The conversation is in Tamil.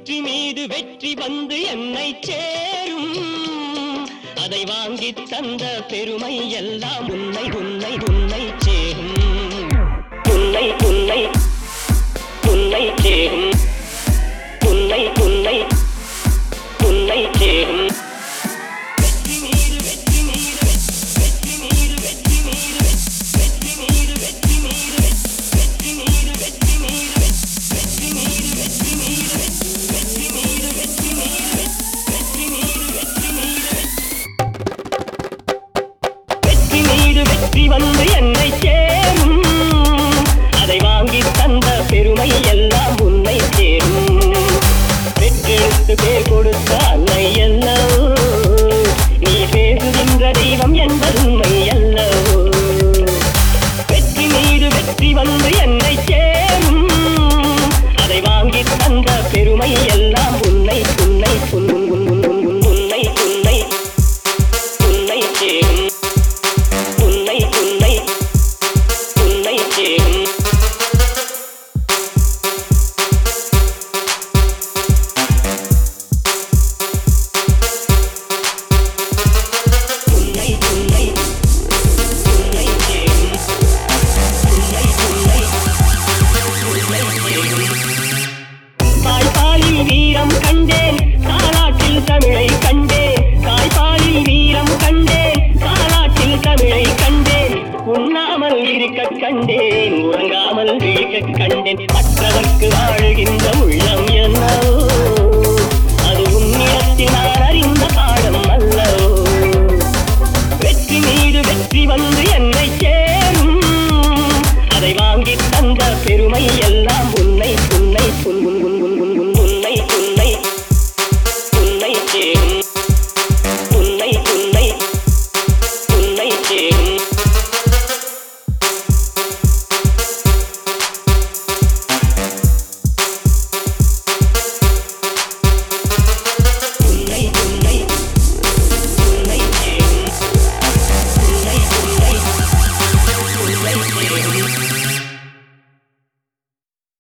வெற்றி மீது வெற்றி வந்து என்னை சேரும் அதை வாங்கி தந்த பெருமை எல்லாம் உன்னை உன்னை உன்னை சேரும் உன்னை உன்னை உன்னை சேரும் உன்னை உன்னை உன்னை சேரும் வெற்றி மீது வெற்றி மீது வெற்றி மீது வெற்றி மீது வெற்றி மீது வெற்றி மீது வெற்றி மீது வெற்றி மீது வெற்றி மீது வெற்றி மீது வெற்றி மீது வெற்றி மீது வெற்றி மீது வெற்றி மீது வெற்றி மீது வெற்றி வந்து என்னை சேரும் அதை வாங்கி தந்த பெருமை எல்லாம் உன்னை சேரும் பெற்றெடுத்து பேர் கொடுத்த அன்னை அல்லவோ நீ பேசுகின்ற தெய்வம் என்பது உண்மை அல்லவோ வெற்றி மீது வெற்றி வந்து என்னை சேரும் அதை வாங்கி தந்த பெருமை எல்லாம் உன்னை உன்னை உன் உன் உன் உன் உன் உன் உன்னை உன்னை உன்னை சேரும் உன்னை உன்னை உன்னை சேரும் உன்னை உன்னை உன்னை சேரும் உன்னை உன்னை உன்னை சேரும் தாய்ப்பாலில் வீரம் கண்டேன் தாலாட்டில் தமிழை கண்டேன் தாய்ப்பாலில் வீரம் கண்டேன் தாலாட்டில் தமிழை கண்டேன் உண்ணாமல் இருக்க கண்டேன் உறங்காமல் விழிக்க கண்டேன் மற்றவர்க்கு வாழுகின்ற உள்ளம் என்